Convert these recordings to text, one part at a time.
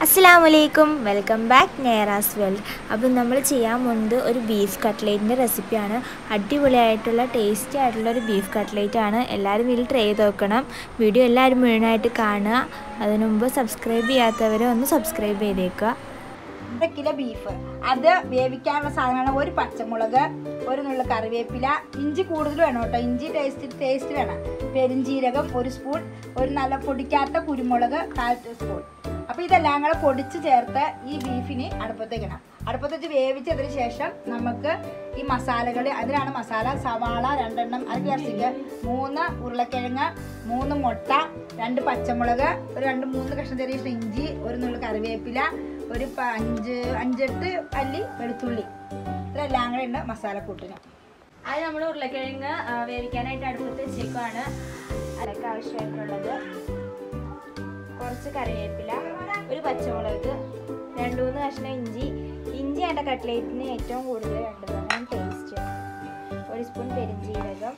അസ്സാം വലൈക്കും welcome back നേറാസ് world അപ്പം നമ്മൾ ചെയ്യാൻ പോകുന്നത് ഒരു ബീഫ് കട്ട്ലേറ്റിൻ്റെ റെസിപ്പിയാണ് അടിപൊളിയായിട്ടുള്ള ടേസ്റ്റി ആയിട്ടുള്ള ഒരു ബീഫ് കട്ട്ലേറ്റ് ആണ് എല്ലാവരും വീട്ടിൽ ട്രൈ ചെയ്ത് നോക്കണം വീഡിയോ എല്ലാവരും മുഴുവനായിട്ട് കാണുക അതിനു മുമ്പ് സബ്സ്ക്രൈബ് ചെയ്യാത്തവരെ ഒന്ന് സബ്സ്ക്രൈബ് ചെയ്തേക്കുക അര കിലോ ബീഫ് അത് വേവിക്കാനുള്ള സാധനമാണ് ഒരു പച്ചമുളക് ഒരു നുള്ള കറിവേപ്പില ഇഞ്ചി കൂടുതൽ വേണം കേട്ടോ ഇഞ്ചി ടേസ്റ്റ് ടേസ്റ്റ് വേണം പെരിഞ്ചീരകം ഒരു സ്പൂൺ ഒരു നല്ല പൊടിക്കാത്ത കുരുമുളക് കാൽ സ്പൂൺ അപ്പോൾ ഇതെല്ലാം കൂടെ പൊടിച്ച് ചേർത്ത് ഈ ബീഫിന് അടുപ്പത്തേക്കണം അടുപ്പത്ത് വെച്ച് വേവിച്ചതിന് ശേഷം നമുക്ക് ഈ മസാലകൾ അതിനാണ് മസാല സവാള രണ്ടെണ്ണം അര ക്ലാസ്സിക്ക് മൂന്ന് ഉരുളക്കിഴങ്ങ് മൂന്ന് മുട്ട രണ്ട് പച്ചമുളക് ഒരു രണ്ട് മൂന്ന് കഷ്ണം ചെറിയ കഷ്ണം ഇഞ്ചി ഒരു നുള്ള കറിവേപ്പില ഒരു പ- അഞ്ച് അഞ്ചെട്ട് അല്ലി വെളുത്തുള്ളി ഇതെല്ലാം കൂടെ ഉണ്ട് മസാലക്കൂട്ടിന് അത് നമ്മൾ ഉരുളക്കിഴങ്ങ് വേവിക്കാനായിട്ട് അടുപ്പത്ത് വെച്ചേക്കുവാണ് അതൊക്കെ ആവശ്യമായിട്ടുള്ളത് കുറച്ച് കറിവേപ്പില ഒരു പച്ചമുളക് രണ്ട് മൂന്ന് കഷ്ണം ഇഞ്ചി ഇഞ്ചി ആണ്ട കട്ട്ലേറ്റിന് ഏറ്റവും കൂടുതൽ വേണ്ടതാണ് ടേസ്റ്റ് ഒരു സ്പൂൺ പെരിഞ്ചീരകം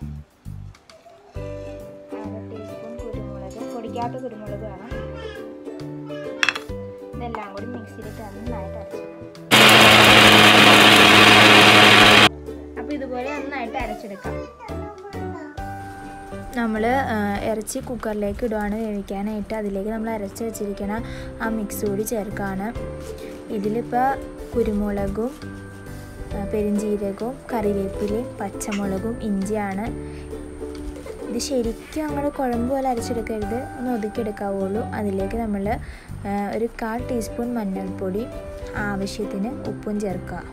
അര ടീസ്പൂൺ കുരുമുളക് പൊടിക്കാത്ത കുരുമുളക് വേണം ഇതെല്ലാം കൂടി മിക്സിയിലിട്ട് നന്നായിട്ട് അരച്ചു അപ്പോൾ ഇതുപോലെ നന്നായിട്ട് അരച്ചെടുക്കാം നമ്മൾ ഇറച്ചി കുക്കറിലേക്ക് ഇടുവാണ് വേവിക്കാനായിട്ട് അതിലേക്ക് നമ്മൾ അരച്ച് വെച്ചിരിക്കണ ആ മിക്സ് കൂടി ചേർക്കുകയാണ് ഇതിലിപ്പോൾ കുരുമുളകും ആ, പെരുംജീരകവും കറിവേപ്പിലയും പച്ചമുളകും ഇഞ്ചിയാണ് ഇത് ശരിക്കും അങ്ങോട്ട് കുഴമ്പ് പോലെ അരച്ചെടുക്കരുത് ഒന്ന് ഒതുക്കിയെടുക്കാവുള്ളൂ അതിലേക്ക് നമ്മൾ ഒരു കാൽ ടീസ്പൂൺ മഞ്ഞൾപ്പൊടി ആവശ്യത്തിന് ഉപ്പും ചേർക്കുക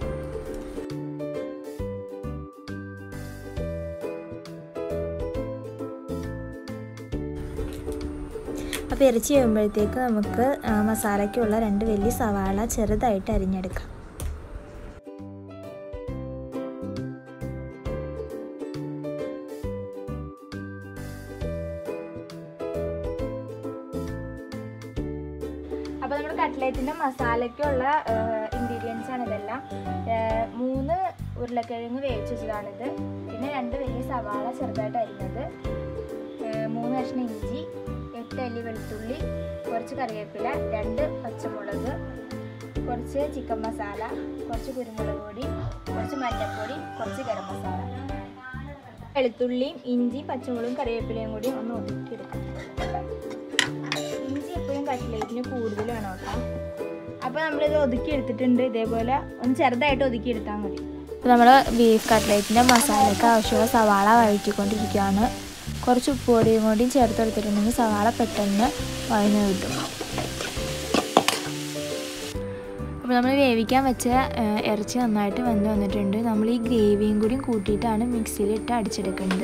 അപ്പോൾ ഇറച്ചി വരുമ്പോഴത്തേക്ക് നമുക്ക് ആ, മസാലയ്ക്കുള്ള രണ്ട് വലിയ സവാള ചെറുതായിട്ട് അരിഞ്ഞെടുക്കാം അപ്പോൾ നമ്മുടെ കട്ട്ലേറ്റിൻ്റെ മസാലയ്ക്കുള്ള ഇൻഗ്രീഡിയൻസ് ആണ് ഇതെല്ലാം ഏഹ് മൂന്ന് ഉരുളക്കിഴങ്ങ് വേവിച്ച് വെച്ചതാണിത് പിന്നെ രണ്ട് വലിയ സവാള ചെറുതായിട്ട് അരിഞ്ഞത് ഏഹ് മൂന്ന് കഷ്ണം ഇഞ്ചി എട്ട് അല്ലി വെളുത്തുള്ളി കുറച്ച് കറിവേപ്പില രണ്ട് പച്ചമുളക് കുറച്ച് ചിക്കൻ മസാല കുറച്ച് കുരുമുളക് പൊടി കുറച്ച് മഞ്ഞൾപ്പൊടി കുറച്ച് ഗരം മസാല വെളുത്തുള്ളിയും ഇഞ്ചി പച്ചമുളകും കറിവേപ്പിലയും കൂടി ഒന്ന് ഒതുക്കിയെടുക്കാം ഇഞ്ചി എപ്പോഴും കട്ട്ലേറ്റിന് കൂടുതൽ വേണം കേട്ടോ അപ്പോൾ നമ്മളിത് ഒതുക്കി എടുത്തിട്ടുണ്ട് ഇതേപോലെ ഒന്ന് ചെറുതായിട്ട് ഒതുക്കി എടുത്താൽ മതി അപ്പോൾ നമ്മൾ ബീഫ് കട്ട്ലേറ്റിൻ്റെ മസാലയ്ക്ക് ആവശ്യമുള്ള സവാള വഴറ്റിക്കൊണ്ടിരിക്കുകയാണ് കുറച്ച് ഉപ്പ് പൊടിയും കൂടിയും ചേർത്ത് എടുത്തിട്ടുണ്ടെങ്കിൽ സവാള പെട്ടെന്ന് വഴഞ്ഞു കിട്ടും അപ്പോൾ നമ്മൾ വേവിക്കാൻ വെച്ച ഏഹ്, ഇറച്ചി നന്നായിട്ട് വെന്ത് വന്നിട്ടുണ്ട് നമ്മൾ ഈ ഗ്രേവിയും കൂടിയും കൂട്ടിയിട്ടാണ് മിക്സിയിലിട്ട് അടിച്ചെടുക്കുന്നത്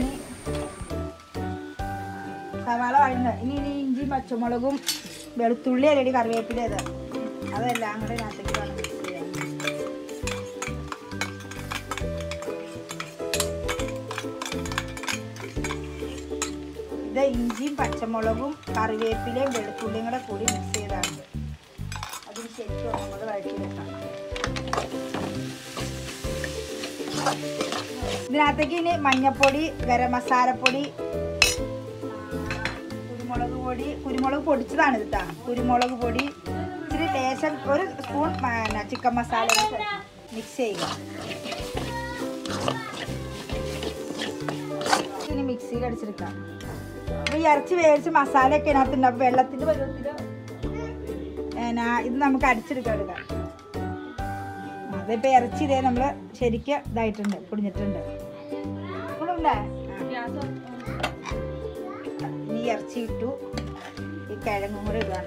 സവാള വഴങ്ങുന്നത് ഇനി ഇനി ഇഞ്ചി പച്ചമുളകും വെളുത്തുള്ളി അല്ലടി കറിവേപ്പില ഇത് അതെല്ലാം കൂടെ ഇതിനകത്തേക്ക് വേണം മിക്സ് ചെയ്യാൻ ഇത് ഇഞ്ചിയും പച്ചമുളകും കറിവേപ്പിലയും വെളുത്തുള്ളിയും കൂടെ കൂടി മിക്സ് ചെയ്താണ് അതിന് ശരിക്കും ഒന്നും കൂടെ വഴറ്റിയെടുക്കാം ഇതിനകത്തേക്ക് ഇനി മഞ്ഞപ്പൊടി ഗരം മസാലപ്പൊടി കുരുമുളക് പൊടി കുരുമുളക് പൊടിച്ചതാണ് ഇത് ട്ടാ. കുരുമുളക് പൊടി ഇച്ചിരി ലേശം ഒരു സ്പൂൺ പിന്നെ ചിക്കൻ മസാല മിക്സ് ചെയ്യുക ഇനി മിക്സിയിൽ അടിച്ചെടുക്കാം അപ്പോൾ ഈ ഇറച്ചി വേവിച്ച് മസാലയൊക്കെ ഇതിനകത്തുണ്ട് അപ്പോൾ വെള്ളത്തിൻ്റെ പരുവത്തിൽ എന്നാ ഇത് നമുക്ക് അടിച്ചെടുക്കാം എടുക്കാം അതിപ്പോൾ ഇറച്ചി ഇതേ നമ്മൾ ശരിക്കും ഇതായിട്ടുണ്ട് പൊടിഞ്ഞിട്ടുണ്ട് ഇപ്പോഴുണ്ടേ ഇനി ഈ ഇറച്ചി ഇട്ടു ഈ കിഴങ്ങും കൂടെ ഇടുകയാണ്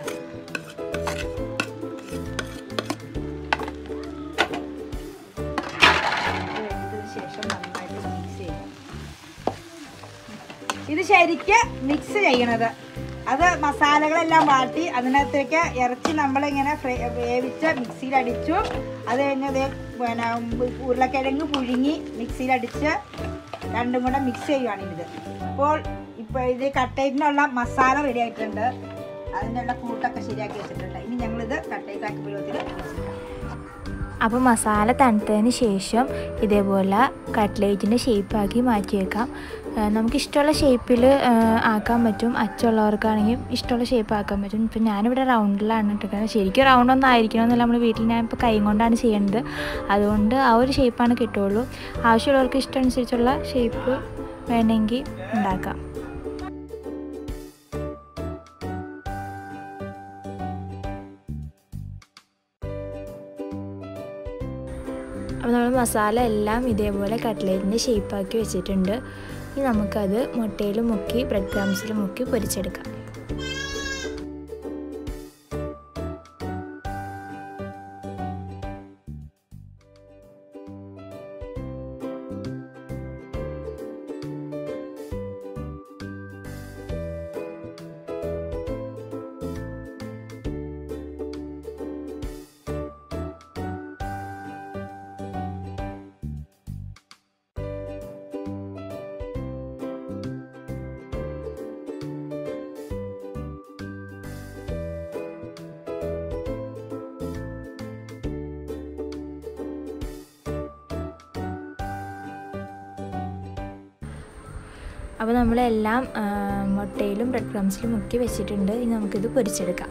ഇത് വെച്ചതിന് ശേഷം നന്നായിട്ട് മിക്സ് ചെയ്യാം ഇത് ശരിക്ക് മിക്സ് ചെയ്യണത് അത് മസാലകളെല്ലാം വാട്ടി അതിനകത്തേക്ക് ഇറച്ചി നമ്മളിങ്ങനെ ഫ്രൈ- വേവിച്ച് മിക്സിയിൽ അടിച്ചു അത് കഴിഞ്ഞ് ദേ പിന്നെ ഉരുളക്കിഴങ്ങ് പുഴുങ്ങി മിക്സിയിൽ അടിച്ച് രണ്ടും കൂടെ മിക്സ് ചെയ്യുവാണ് ഇത് അപ്പോൾ ഇപ്പോൾ ഇത് കട്ടേറ്റിനുള്ള മസാല റെഡി ആയിട്ടുണ്ട് അതിനുള്ള കൂട്ടൊക്കെ ശരിയാക്കി വെച്ചിട്ടുണ്ട് ഇനി ഞങ്ങളിത് കട്ടേറ്റാക്കി പരുവത്തിൽ വെച്ചിട്ടുണ്ട് അപ്പോൾ മസാല തണുത്തതിന് ശേഷം ഇതേപോലെ കട്ട്ലേറ്റിൻ്റെ ഷേപ്പാക്കി മാറ്റി വെക്കാം നമുക്ക് ഇഷ്ടമുള്ള ഷേപ്പിൽ ആക്കാൻ പറ്റും അച്ചുള്ളവർക്കാണെങ്കിൽ ഇഷ്ടമുള്ള ഷേപ്പ് ആക്കാൻ പറ്റും ഇപ്പം ഞാനിവിടെ റൗണ്ടിലാണ് ഇട്ടിരിക്കുന്നത് ശരിക്കും റൗണ്ട് ഒന്നും ആയിരിക്കണമെന്നില്ല നമ്മൾ വീട്ടിൽ ഞാൻ ഇപ്പോൾ കൈ കൊണ്ടാണ് ചെയ്യുന്നത് അതുകൊണ്ട് ആ ഒരു ഷേപ്പാണ് കിട്ടുള്ളൂ ആവശ്യമുള്ളവർക്ക് ഇഷ്ടമനുസരിച്ചുള്ള ഷേപ്പ് വേണമെങ്കിൽ ഉണ്ടാക്കാം അപ്പോൾ നമ്മൾ മസാല എല്ലാം ഇതേപോലെ കട്ട്ലേറ്റിൻ്റെ ഷേപ്പാക്കി വെച്ചിട്ടുണ്ട് ഇനി നമുക്കത് മുട്ടയിൽ മുക്കി ബ്രെഡ് ക്രംസിൽ മുക്കി പൊരിച്ചെടുക്കാം അപ്പോൾ നമ്മളെല്ലാം ആ, മുട്ടയിലും ബ്രെഡ് ക്രംസിലും മുക്കി വെച്ചിട്ടുണ്ട് ഇനി നമുക്കിത് പൊരിച്ചെടുക്കാം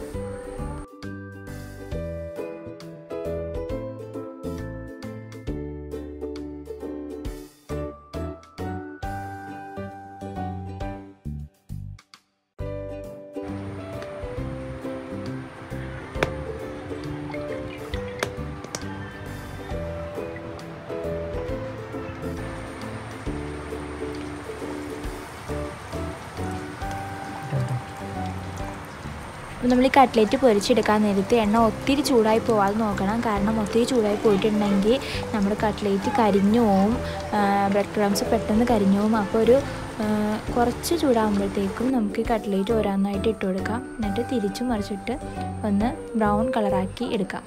അപ്പോൾ നമ്മൾ ഈ കട്ട്ലേറ്റ് പൊരിച്ചെടുക്കാൻ നേരത്ത് എണ്ണ ഒത്തിരി ചൂടായി പോവാതെ നോക്കണം കാരണം ഒത്തിരി ചൂടായി പോയിട്ടുണ്ടെങ്കിൽ നമ്മുടെ കട്ട്ലേറ്റ് കരിഞ്ഞു പോവും ബ്രെഡ് ക്രംസ് പെട്ടെന്ന് കരിഞ്ഞു പോവും അപ്പോൾ ഒരു ആ, കുറച്ച് ചൂടാകുമ്പോഴത്തേക്കും നമുക്ക് ഈ കട്ട്ലേറ്റ് ഓരോന്നായിട്ട് ഇട്ട് കൊടുക്കാം എന്നിട്ട് തിരിച്ചു മറിച്ചിട്ട് ഒന്ന് ബ്രൗൺ കളറാക്കി എടുക്കാം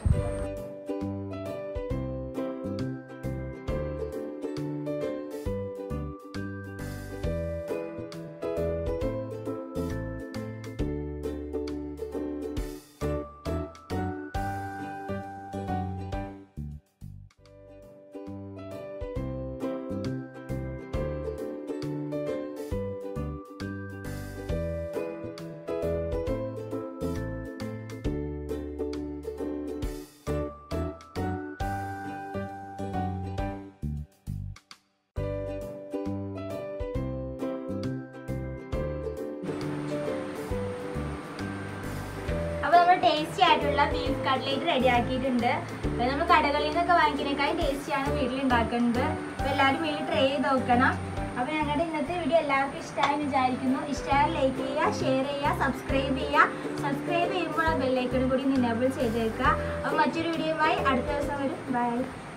അപ്പോൾ നമ്മൾ ടേസ്റ്റി ആയിട്ടുള്ള ബീഫ് കട്ട്ലേറ്റ് റെഡി ആക്കിയിട്ടുണ്ട് അപ്പോൾ നമ്മൾ കടകളിൽ നിന്നൊക്കെ വാങ്ങിക്കുന്നതിനേക്കാളും ടേസ്റ്റിയാണ് വീട്ടിൽ ഉണ്ടാക്കുന്നത് അപ്പോൾ എല്ലാവരും വീട്ടിൽ ട്രൈ ചെയ്ത് നോക്കണം അപ്പോൾ ഞങ്ങളുടെ ഇന്നത്തെ വീഡിയോ എല്ലാവർക്കും ഇഷ്ടമായി വിചാരിക്കുന്നു ഇഷ്ടമായി ലൈക്ക് ചെയ്യുക ഷെയർ ചെയ്യുക സബ്സ്ക്രൈബ് ചെയ്യുക സബ്സ്ക്രൈബ് ചെയ്യുമ്പോൾ ആ ബെല്ലൈക്കണും കൂടി നിന്നേബിൾ ചെയ്തേക്കുക അപ്പോൾ മറ്റൊരു വീഡിയോയുമായി അടുത്ത ദിവസം വരും ബൈ